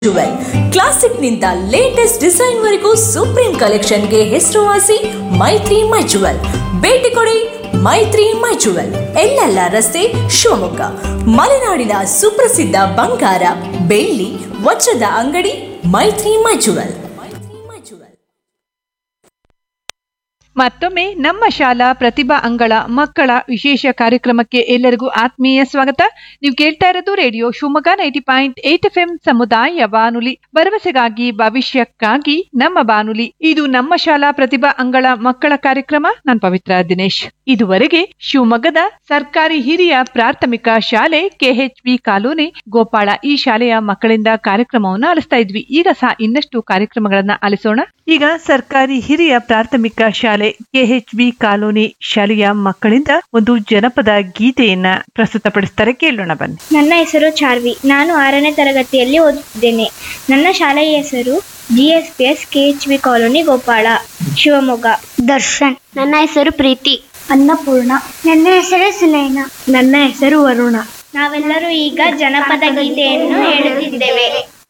jewel ಕ್ಲಾಸಿಕ್ನಿಂದ latest design ವರೆಗೂ supreme ಕಲೆಕ್ಷನ್ಗೆ ಹೆಸರುವಾಸಿ ಮೈತ್ರಿ ಮೈ ಜುವೆಲ್ ಭೇಟಿ ಕೊಡಿ ಮೈತ್ರಿ ಮೈ ಜುವೆಲ್ ಎಲ್ಲೆಲ್ಲ ರಸ್ತೆ ಶಿವಮೊಗ್ಗ ಮಲೆನಾಡಿನ ಸುಪ್ರಸಿದ್ಧ ಬಂಗಾರ ಬೆಳ್ಳಿ ವಜ್ರದ ಅಂಗಡಿ ಮೈತ್ರಿ ಮೈ ಜುವೆಲ್ ಮೈತ್ರಿ ಮೈ ಜುವೆಲ್ ಮತ್ತೊಮ್ಮೆ ನಮ್ಮ ಶಾಲಾ ಪ್ರತಿಭಾ ಅಂಗಳ ಮಕ್ಕಳ ವಿಶೇಷ ಕಾರ್ಯಕ್ರಮಕ್ಕೆ ಎಲ್ಲರಿಗೂ ಆತ್ಮೀಯ ಸ್ವಾಗತ ನೀವು ಕೇಳ್ತಾ ಇರೋದು radio Shivamogga ninety point eight F M ಸಮುದಾಯ ಬಾನುಲಿ ಭರವಸೆಗಾಗಿ ಭವಿಷ್ಯಕ್ಕಾಗಿ ನಮ್ಮ ಬಾನುಲಿ ಇದು ನಮ್ಮ ಶಾಲಾ ಪ್ರತಿಭಾ ಅಂಗಳ ಮಕ್ಕಳ ಕಾರ್ಯಕ್ರಮ ನಾನು ಪವಿತ್ರ ದಿನೇಶ್ ಇದುವರೆಗೆ ಶಿವಮೊಗ್ಗದ ಸರ್ಕಾರಿ ಹಿರಿಯ ಪ್ರಾಥಮಿಕ ಶಾಲೆ ಕೆಎಚ್ಬಿ ಕಾಲೋನಿ ಗೋಪಾಳ ಈ ಶಾಲೆಯ ಮಕ್ಕಳಿಂದ ಕಾರ್ಯಕ್ರಮವನ್ನು ಆಲಿಸ್ತಾ ಇದ್ವಿ ಈಗ ಸಹ ಇನ್ನಷ್ಟು ಕಾರ್ಯಕ್ರಮಗಳನ್ನ ಆಲಿಸೋಣ ಈಗ ಸರ್ಕಾರಿ ಹಿರಿಯ ಪ್ರಾಥಮಿಕ ಶಾಲೆ ಕೆಎಚ್ಬಿ ಕಾಲೋನಿ ಶಾಲೆಯ ಮಕ್ಕಳಿಂದ ಒಂದು ಜನಪದ ಗೀತೆಯನ್ನ ಪ್ರಸ್ತುತಪಡಿಸ್ತಾರೆ ಕೇಳೋಣ ಬನ್ನಿ ನನ್ನ ಹೆಸರು ಚಾರ್ವಿ ನಾನು ಆರನೇ ತರಗತಿಯಲ್ಲಿ ಓದುತ್ತಿದ್ದೇನೆ ನನ್ನ ಶಾಲೆಯ ಹೆಸರು G S P S K H V colony Gopala Shivamogga Darshan ನನ್ನ ಹೆಸರು ಪ್ರೀತಿ ಅನ್ನಪೂರ್ಣ ನನ್ನ ಹೆಸರು ಸುನೈನ ನನ್ನ ಹೆಸರು ವರುಣ ನಾವೆಲ್ಲರೂ ಈಗ ಜನಪದ ಗೀತೆಯನ್ನು ಹೇಳುತ್ತಿದ್ದೇವೆ